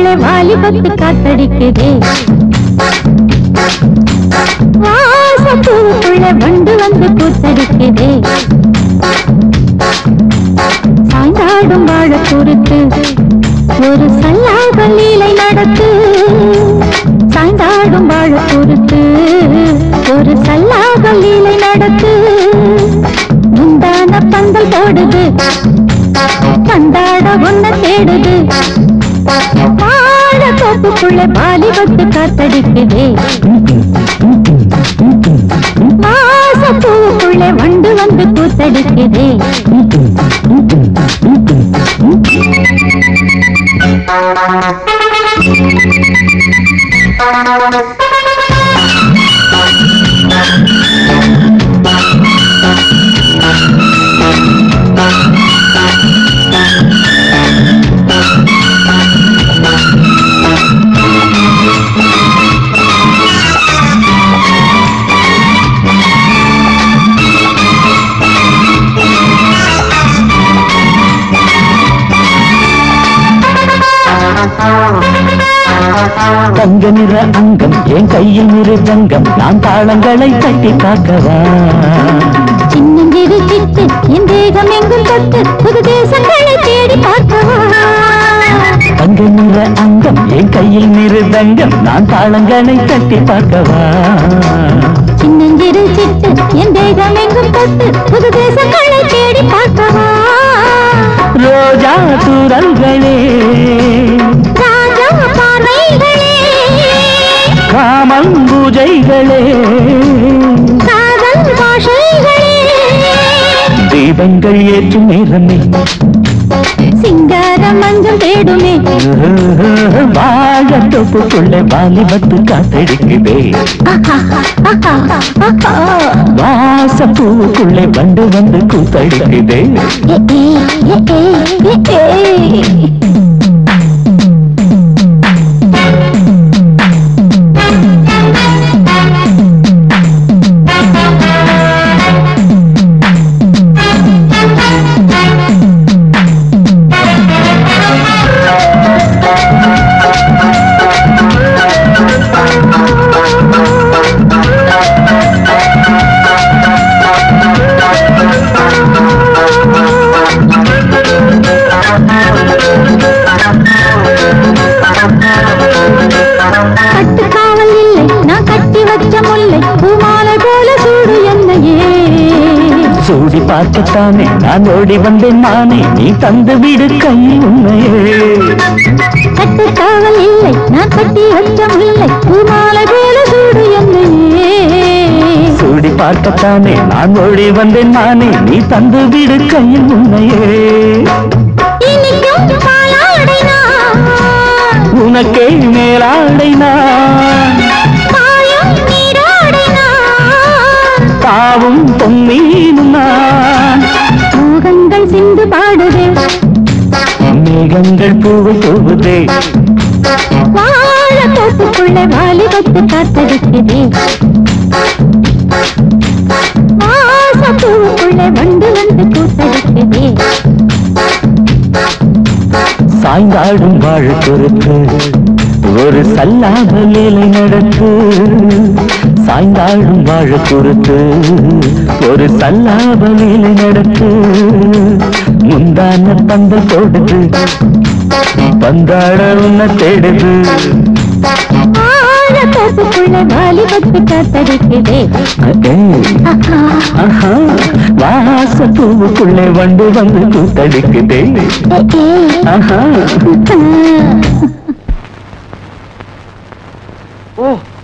தோப்புக்குள்ளே வாலிபத்து காத்தடிக்குதே வாசப்பூவுக்குள்ளே வண்டு வந்து கூத்தடிக்குதே சாய்ந்தாடும் வாழ பொறுத்து ஒரு சல்லாத லீலை நடத்து சாய்ந்தாடும் வாழ பொறுத்து ஒரு சல்லாத லீலை நடத்து முந்தான பந்தல் போடுது பந்தாட ஒன்ன தேடுது வாழ தோப்புக்குள்ள வாலிபத்து காத்தடிக்குதே மாசப்பூவுக்குள்ளே வண்டு வந்து கூத்தடிக்குதே தங்க நிற அங்கம் என் கையில் நிறு தங்கம் நான் தாளங்களை தட்டி பார்க்கவா சின்னஞ்சிறு சிட்டு என் தேகம் எங்கும் தொட்டு புது தேசங்களை தேடி பார்க்கவா தங்க நிற அங்கம் என் கையில் நிறு தங்கம் நான் தாளங்களை தட்டி பார்க்கவா சின்னஞ்சிறு சிட்டு என் தேகம் எங்கும் தொட்டு புது தேசங்களை தேடி பார்க்கவா ரோஜா தூரல்களே ராஜா பார்வைகளே காமன் பூஜைகளே காதல் பாஷைகளே தீபங்கள் ஏற்றும் நேரமே சிங்கார மஞ்சள் தேடுமே வாழ தொப்புக்குள்ளே வாலிபத்து காத்தடிக்குதே ஆஹா, ஆஹா, ஆஹா. வாச பூவுக்குள்ளே வண்டு வந்து கூத்தடிக்குதே ஏ, ஏ, ஏ, ஏ, ஏ, ஏ. கட்டுக்காவல் இல்லை நான் கட்டி வச்ச முல்லை பூமாலை போல சூடு என்னையே சூடி பார்க்கத்தானே நான் ஓடி வந்தேன் நானே நீ தந்து விடு கை உண்மையே கட்டுக்காவல் இல்லை நான் கட்டி வச்ச முல்லை பூமாலை போல சூடு என்னையே சூடி பார்க்கத்தானே நான் ஓடி வந்தேன் நானே நீ தந்து விடு கை உண்மையே இனிக்கும் பாலாடை நான் உனக்கே மேலாடை நான் மாயம் நீராடை நான் பாவும் பொன்னீனும் நான் மோகங்கள் சிந்து பாடுதே மேகங்கள் பூவு தூவுதே வாழ தோப்புக்குள்ள வாலிபத்து காத்தடிக்குதே வாசப்பூவுக்குள்ள வண்டு வந்து கூத்தடிக்குதே சாய்ந்தாடும் வாழ பொறுத்து ஒரு சல்லாத வேலை நடத்து சாய்ந்தாடும் வாழ பொறுத்து ஒரு சல்லாத வேலை நடத்து முந்தான பந்த போடுது பந்தாட உன்ன தேடுது வாழ தோப்புக்குள்ள வாலிபத்து காத்தடிக்குதே ஏய், ஆஹா, ஆஹா, வாச பூவுக்குள்ளே வண்டு வந்து கூத்தடிக்குதே ஏ, ஏ, ஆஹா ஆ. ஓ